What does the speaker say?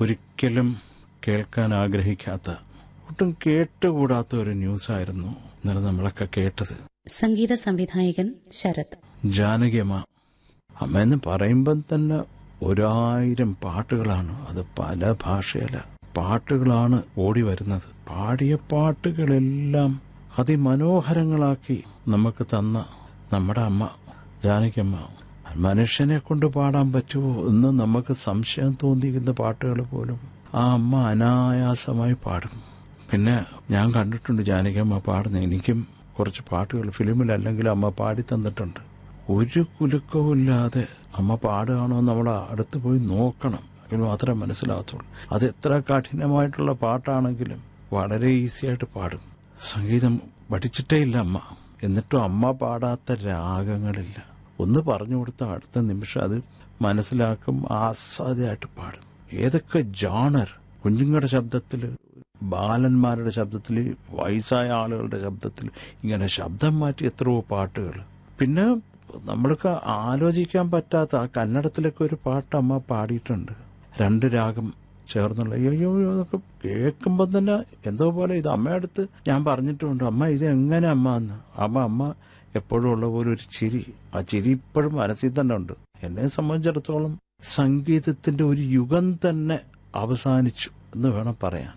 ഒരിക്കലും കേൾക്കാൻ ആഗ്രഹിക്കാത്ത ഒട്ടും കേട്ടുകൂടാത്ത ഒരു ന്യൂസായിരുന്നു ഇന്നലെ നമ്മളൊക്കെ കേട്ടത് സംഗീത സംവിധായകൻ ശരത് ജാനകിയമ്മ അമ്മ എന്ന് പറയുമ്പം തന്നെ ഒരായിരം പാട്ടുകളാണ് അത് പല ഭാഷയില പാട്ടുകളാണ് ഓടി വരുന്നത് പാടിയ പാട്ടുകളെല്ലാം അതിമനോഹരങ്ങളാക്കി നമുക്ക് തന്ന നമ്മുടെ അമ്മ ജാനകിയമ്മ മനുഷ്യനെ കൊണ്ട് പാടാൻ പറ്റുമോ എന്ന് നമുക്ക് സംശയം തോന്നിക്കുന്ന പാട്ടുകൾ പോലും ആ അമ്മ അനായാസമായി പാടും പിന്നെ ഞാൻ കണ്ടിട്ടുണ്ട് ജാനകിയമ്മ പാടുന്ന എനിക്കും കുറച്ച് പാട്ടുകൾ ഫിലിമിലല്ലെങ്കിൽ അമ്മ പാടി തന്നിട്ടുണ്ട് ഒരു കുലുക്കവും ഇല്ലാതെ അമ്മ പാടുകയാണോ നമ്മൾ അടുത്ത് പോയി നോക്കണം എങ്കിൽ മാത്രമേ മനസ്സിലാകത്തുള്ളൂ അത് എത്ര കഠിനമായിട്ടുള്ള പാട്ടാണെങ്കിലും വളരെ ഈസി ആയിട്ട് പാടും സംഗീതം പഠിച്ചിട്ടേ ഇല്ല അമ്മ എന്നിട്ടും അമ്മ പാടാത്ത രാഗങ്ങളില്ല ഒന്ന് പറഞ്ഞു കൊടുത്ത അടുത്ത നിമിഷം അത് മനസ്സിലാക്കും ആസ്വാദ്യമായിട്ട് പാടും ഏതൊക്കെ ജാണർ കുഞ്ഞുങ്ങളുടെ ശബ്ദത്തിൽ ബാലന്മാരുടെ ശബ്ദത്തിൽ വയസ്സായ ആളുകളുടെ ശബ്ദത്തിൽ ഇങ്ങനെ ശബ്ദം മാറ്റി എത്രയോ പാട്ടുകൾ പിന്നെ നമ്മൾക്ക് ആലോചിക്കാൻ പറ്റാത്ത ആ കന്നഡത്തിലൊക്കെ ഒരു പാട്ട് അമ്മ പാടിയിട്ടുണ്ട് രണ്ട് രാഗം ചേർന്നുള്ള അയ്യോ അയ്യോ അതൊക്കെ കേൾക്കുമ്പോൾ തന്നെ എന്തോ പോലെ ഇത് അമ്മയടുത്ത് ഞാൻ പറഞ്ഞിട്ടുമുണ്ട് അമ്മ ഇത് എങ്ങനെ അമ്മ എന്ന് അമ്മ അമ്മ എപ്പോഴും ഉള്ള പോലെ ഒരു ചിരി ആ ചിരി ഇപ്പോഴും മനസ്സിൽ തന്നെ ഉണ്ട് എന്നെ സംബന്ധിച്ചിടത്തോളം സംഗീതത്തിന്റെ ഒരു യുഗം തന്നെ അവസാനിച്ചു എന്ന് വേണം പറയാൻ